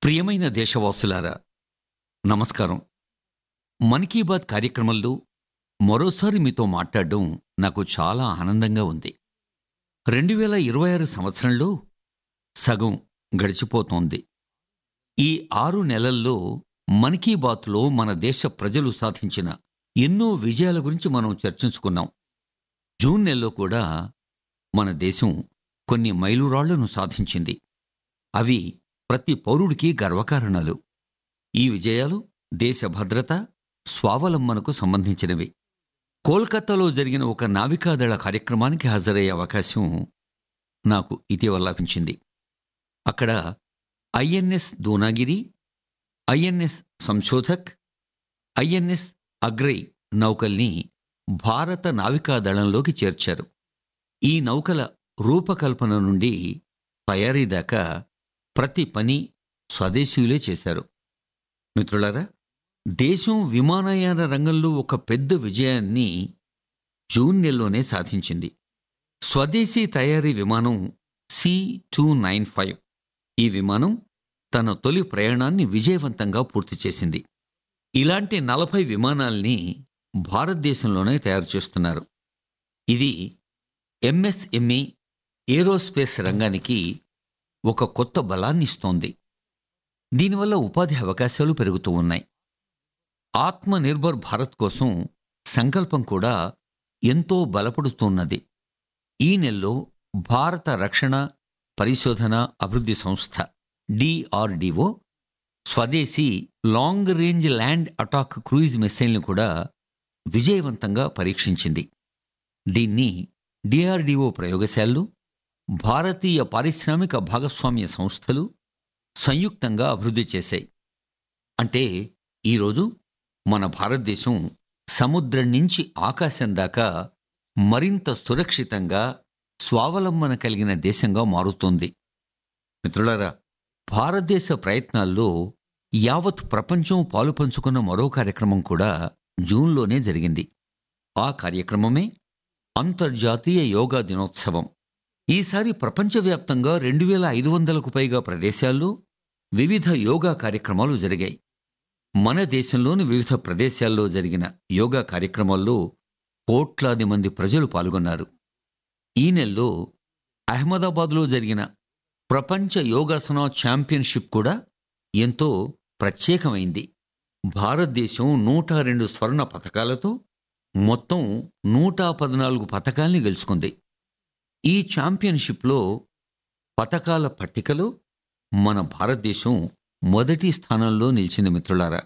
ప్రియమైన దేశవాసులారా నమస్కారం మన్ కీ బాత్ కార్యక్రమంలో మరోసారి మీతో మాట్లాడడం నాకు చాలా ఆనందంగా ఉంది రెండు వేల ఇరవై ఆరు సంవత్సరంలో సగం గడిచిపోతోంది ఈ ఆరు నెలల్లో మన్ కీ బాత్లో మన దేశ ప్రజలు సాధించిన ఎన్నో విజయాల గురించి మనం చర్చించుకున్నాం జూన్ నెలలో కూడా మన దేశం కొన్ని మైలురాళ్లను సాధించింది అవి ప్రతి పౌరుడికి గర్వకారణాలు ఈ విజయాలు దేశ భద్రత స్వావలంబనకు సంబంధించినవి కోల్కతాలో జరిగిన ఒక నావికాదళ కార్యక్రమానికి హాజరయ్యే అవకాశం నాకు ఇటీవల లభించింది అక్కడ INS Dunagiri INS Sanshodhak INS Agray నౌకల్ని భారత నావికాదళంలోకి చేర్చారు ఈ నౌకల రూపకల్పన నుండి తయారీ దాకా ప్రతి పని స్వదేశీయులే చేశారు మిత్రులారా దేశం విమానయాన రంగంలో ఒక పెద్ద విజయాన్ని జూన్ నెలలోనే సాధించింది స్వదేశీ తయారీ విమానం సి టూ నైన్ ఫైవ్ ఈ విమానం తన తొలి ప్రయాణాన్ని విజయవంతంగా పూర్తి చేసింది ఇలాంటి నలభై విమానాల్ని భారతదేశంలోనే తయారు చేస్తున్నారు ఇది ఎంఎస్ఎంఈ ఏరోస్పేస్ రంగానికి ఒక కొత్త బలాన్ని ఇస్తోంది దీనివల్ల ఉపాధి అవకాశాలు పెరుగుతూ ఉన్నాయి ఆత్మనిర్భర్ భారత్ కోసం సంకల్పం కూడా ఎంతో బలపడుతున్నది ఈ నెలలో భారత రక్షణ పరిశోధన అభివృద్ధి సంస్థ డిఆర్డిఓ స్వదేశీ long range land attack cruise మిసైల్ని కూడా విజయవంతంగా పరీక్షించింది దీన్ని డిఆర్డిఓ ప్రయోగశాలలు భారతీయ పారిశ్రామిక భాగస్వామ్య సంస్థలు సంయుక్తంగా అభివృద్ధి చేశాయి అంటే ఈరోజు మన భారతదేశం సముద్రం నుంచి ఆకాశం దాకా మరింత సురక్షితంగా స్వావలంబన కలిగిన దేశంగా మారుతోంది మిత్రులారా భారతదేశ ప్రయత్నాల్లో యావత్ ప్రపంచం పాలుపంచుకున్న మరో కార్యక్రమం కూడా జూన్లోనే జరిగింది ఆ కార్యక్రమమే అంతర్జాతీయ యోగా దినోత్సవం ఈసారి ప్రపంచవ్యాప్తంగా రెండు వేల ఐదు వందలకు పైగా ప్రదేశాల్లో వివిధ యోగా కార్యక్రమాలు జరిగాయి మన దేశంలోని వివిధ ప్రదేశాల్లో జరిగిన యోగా కార్యక్రమాల్లో కోట్లాది మంది ప్రజలు పాల్గొన్నారు ఈ నెలలో అహ్మదాబాద్లో జరిగిన ప్రపంచ యోగాసన ఛాంపియన్షిప్ కూడా ఎంతో ప్రత్యేకమైంది భారతదేశం నూట రెండు స్వర్ణ పథకాలతో మొత్తం నూట పద్నాలుగు పథకాల్ని గెలుచుకుంది ఈ ఛాంపియన్షిప్లో పథకాల పట్టికలో మన భారతదేశం మొదటి స్థానంలో నిలిచింది మిత్రులారా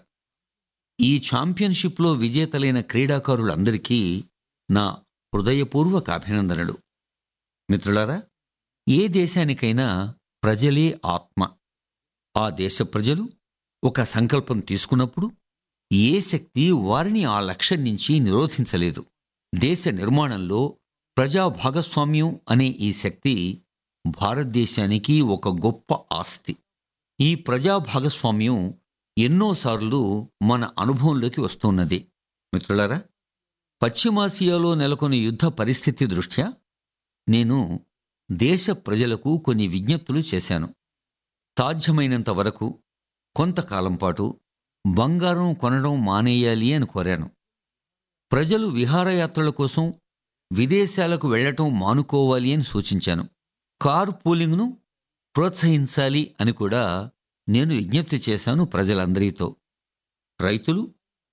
ఈ ఛాంపియన్షిప్లో విజేతలైన క్రీడాకారులందరికీ నా హృదయపూర్వక అభినందనలు మిత్రులారా ఏ దేశానికైనా ప్రజలే ఆత్మ ఆ దేశ ప్రజలు ఒక సంకల్పం తీసుకున్నప్పుడు ఏ శక్తి వారిని ఆ లక్ష్యం నుంచి నిరోధించలేదు దేశ నిర్మాణంలో ప్రజా భాగస్వామ్యం అనే ఈ శక్తి భారతదేశానికి ఒక గొప్ప ఆస్తి ఈ ప్రజా భాగస్వామ్యం ఎన్నోసార్లు మన అనుభవంలోకి వస్తున్నది మిత్రులారా పశ్చిమాసియాలో నెలకొన్న యుద్ధ పరిస్థితి దృష్ట్యా నేను దేశ ప్రజలకు కొన్ని విజ్ఞప్తులు చేశాను సాధ్యమైనంత వరకు కొంతకాలం పాటు బంగారం కొనడం మానేయాలి అని కోరాను ప్రజలు విహారయాత్రల కోసం విదేశాలకు వెళ్లటం మానుకోవాలి అని సూచించాను కార్ పూలింగ్ను ప్రోత్సహించాలి అని కూడా నేను విజ్ఞప్తి చేశాను ప్రజలందరితో రైతులు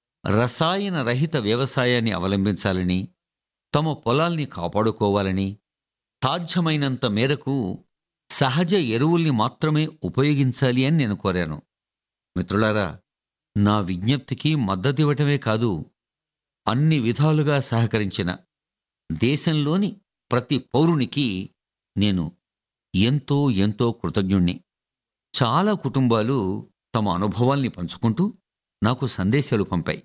రసాయన రహిత వ్యవసాయాన్ని అవలంబించాలని తమ పొలాల్ని కాపాడుకోవాలని సాధ్యమైనంత మేరకు సహజ ఎరువుల్ని మాత్రమే ఉపయోగించాలి అని నేను కోరాను మిత్రులారా నా విజ్ఞప్తికి మద్దతివ్వటమే కాదు అన్ని విధాలుగా సహకరించిన దేశంలోని ప్రతి పౌరునికి నేను ఎంతో ఎంతో కృతజ్ఞుణ్ణి చాలా కుటుంబాలు తమ అనుభవాల్ని పంచుకుంటూ నాకు సందేశాలు పంపాయి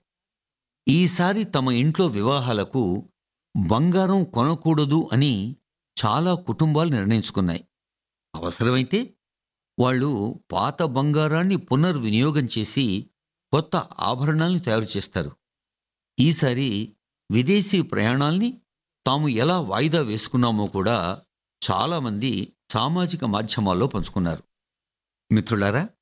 ఈసారి తమ ఇంట్లో వివాహాలకు బంగారం కొనకూడదు అని చాలా కుటుంబాలు నిర్ణయించుకున్నాయి అవసరమైతే వాళ్ళు పాత బంగారాన్ని పునర్వినియోగం చేసి కొత్త ఆభరణాల్ని తయారు చేస్తారు ఈసారి విదేశీ ప్రయాణాల్ని తాము ఎలా వాయిదా వేసుకున్నామో కూడా చాలామంది సామాజిక మాధ్యమాల్లో పంచుకున్నారు మిత్రులారా